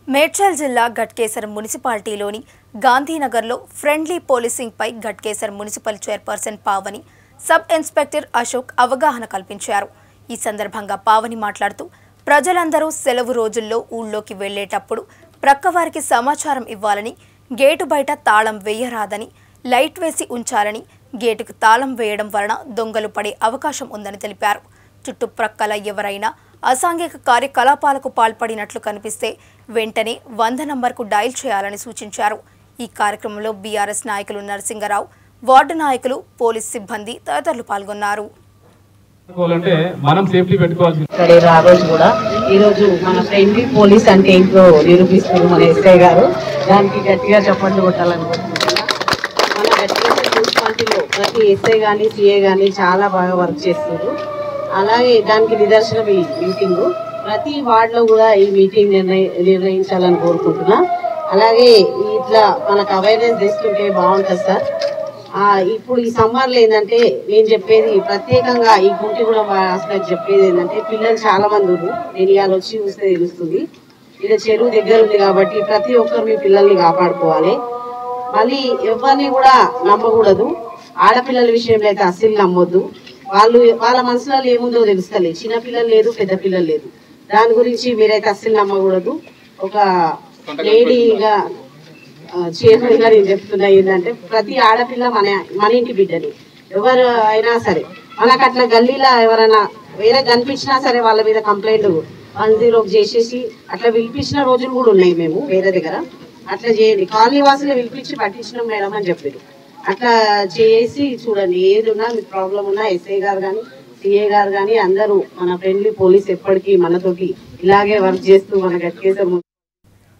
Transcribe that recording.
మేడ్చల్ జిల్లా గట్కేసర్ మున్సిపాలిటీలోని గాంధీనగర్లో ఫ్రెండ్లీ పోలీసింగ్పై Ghatkesar municipal chairperson Pavani sub inspector Ashok అవగాహన కల్పించారు ఈ సందర్భంగా పావని మాట్లాడుతూ ప్రజలందరూ సెలవు రోజుల్లో ఊళ్ళోకి వెళ్లేటప్పుడు ప్రక్కవారికి సమాచారం ఇవ్వాలని గేటు బయట తాళం వేయరాదని లైట్ వేసి ఉంచాలని గేటుకు తాళం వేయడం వలన దొంగలు పడే అవకాశం ఉందని తెలిపారు చుట్టుప్రక్కల ఎవరైనా అసాంఘిక కార్యకలాపాలకు పాల్పడినట్లు కనిపిస్తే వెంటనే వంద నంబర్కు డయల్ చేయాలని సూచించారు ఈ కార్యక్రమంలో బీఆర్ఎస్ నాయకులు నరసింగరావు వార్డు నాయకులు పోలీస్ సిబ్బంది తదితరులు పాల్గొన్నారు పెట్టుకోవాలంటే మనం సేఫ్టీ పెట్టుకోవాల్సింది ఇక్కడ ఆ రోజు కూడా ఈ రోజు మన ఫ్రెండ్లీ పోలీస్ అంటే ఏంటో నిరూపిస్తారు మన ఎస్ఐ గారు దానికి గట్టిగా చప్పట్లు కొట్టాలనుకుంటున్నా మన గట్టిగా మున్సిపాలిటీలో ప్రతి ఎస్ఐ కానీ సిఏ కానీ చాలా బాగా వర్క్ చేస్తారు అలాగే దానికి నిదర్శనం ఈ మీటింగ్ ప్రతి వార్డులో కూడా ఈ మీటింగ్ నిర్ణయి నిర్ణయించాలని కోరుకుంటున్నా అలాగే ఇట్లా మనకు అవేర్నెస్ తెస్తుంటే బాగుంటుంది సార్ ఆ, ఇప్పుడు ఈ సమ్మర్లో ఏంటంటే నేను చెప్పేది ప్రత్యేకంగా ఈ గుంటి కూడా హాస్పిటల్ చెప్పేది ఏంటంటే పిల్లలు చాలా మంది ఉన్నారు నేను ఇవాళ వచ్చి చూస్తే తెలుస్తుంది ఇక్కడ చెరువు దగ్గర ఉంది కాబట్టి ప్రతి ఒక్కరు మీ పిల్లల్ని కాపాడుకోవాలి మళ్ళీ ఎవరిని కూడా నమ్మకూడదు ఆడపిల్లల విషయంలో అయితే అస్సలు నమ్మొద్దు వాళ్ళు వాళ్ళ మనసులో ఏముందో తెలుస్తలే చిన్న పిల్లలు లేదు పెద్ద పిల్లలు లేదు దాని గురించి మీరైతే అస్సలు నమ్మకూడదు ఒక లేడీగా చైర్మన్ గారు ఏం చెప్తున్నా ఏంటంటే ప్రతి ఆడపిల్ల మన మన ఇంటి బిడ్డని ఎవరు అయినా సరే మనకు అట్లా గల్లీలో ఎవరైనా వేరే కనిపించినా సరే వాళ్ళ మీద కంప్లైంట్ వన్ జీరో చేసేసి అట్లా పిలిపించిన రోజులు కూడా ఉన్నాయి మేము వేరే దగ్గర అట్లా చేయండి కాలనీ వాసులు పిలిపించి పట్టించినాం మేడం అని చెప్పారు అట్లా చేసి చూడండి ఏది ఉన్నా మీకు ప్రాబ్లం ఉన్నా ఎస్ఐ గారు కానీ సిఏ గారు కానీ అందరూ మన ఫ్రెండ్లీ పోలీస్ ఎప్పటికీ మనతోటి ఇలాగే వర్క్ చేస్తూ మన గట్కేసర్